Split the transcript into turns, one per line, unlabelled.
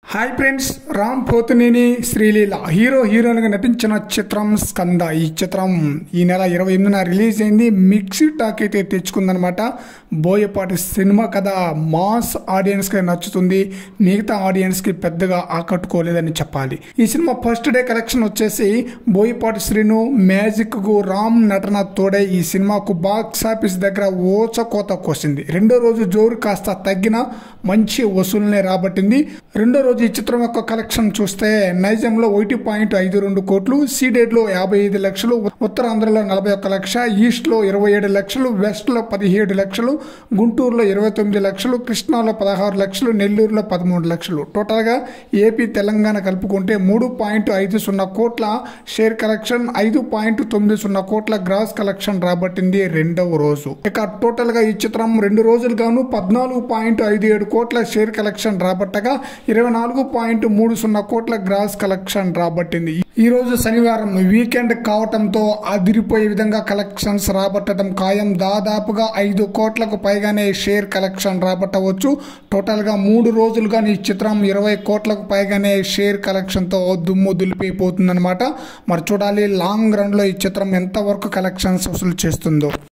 hi friends Ram Pothineni Sreeleela hero హీరోయిన్గా నటించిన చిత్రం స్కంద ఈ చిత్రం ఈ నెల ఇరవై ఎనిమిదిన రిలీజ్ అయింది మిక్సీ టాక్ అయితే తెచ్చుకుందనమాట బోయపాటి సినిమా కథ మాస్ ఆడియన్స్కి నచ్చుతుంది మిగతా ఆడియన్స్కి పెద్దగా ఆకట్టుకోలేదని చెప్పాలి ఈ సినిమా ఫస్ట్ డే కలెక్షన్ వచ్చేసి బోయపాటి శ్రీను మ్యాజిక్కు రామ్ నటన తోడే ఈ సినిమాకు బాక్స్ ఆఫీస్ దగ్గర ఓచకోత కోసింది రెండో రోజు జోరు కాస్త తగ్గిన మంచి వసూలునే రాబట్టింది రెండో రోజు ఈ చిత్రం యొక్క కలెక్షన్ చూస్తే నైజంలో ఒకటి పాయింట్ ఐదు రెండు కోట్లు సీడెడ్లో యాభై ఐదు లక్షలు ఉత్తరాంధ్రలో నలభై ఒక్క లక్ష ఈస్ట్లో ఇరవై ఏడు లక్షలు వెస్ట్లో పదిహేడు లక్షలు గుంటూరులో ఇరవై తొమ్మిది లక్షలు కృష్ణాలో పదహారు లక్షలు నెల్లూరులో పదమూడు లక్షలు టోటల్గా ఏపీ తెలంగాణ కలుపుకుంటే మూడు పాయింట్ ఐదు సున్నా కోట్ల షేర్ కలెక్షన్ ఐదు పాయింట్ తొమ్మిది సున్నా కోట్ల గ్రాస్ కలెక్షన్ రాబట్టింది రెండవ రోజు ఇక టోటల్గా ఈ చిత్రం రెండు రోజులుగాను పద్నాలుగు పాయింట్ ఐదు ఏడు కోట్ల షేర్ కలెక్షన్ రాబట్టగా ఇరవై నాలుగు పాయింట్ మూడు సున్నా కోట్ల గ్రాస్ కలెక్షన్ రాబట్టింది ఈ రోజు శనివారం వీకెండ్ కావటంతో అదిరిపోయే విధంగా కలెక్షన్స్ రాబట్టడం ఖాయం దాదాపుగా ఐదు కోట్లకు పైగానే షేర్ కలెక్షన్ రాబట్టవచ్చు టోటల్గా మూడు రోజులుగా ఈ చిత్రం ఇరవై కోట్లకు పైగానే షేర్ కలెక్షన్తో దుమ్ము దులిపిపోతుందన్నమాట మరి చూడాలి లాంగ్ రన్లో ఈ చిత్రం ఎంతవరకు కలెక్షన్స్ వసూలు చేస్తుందో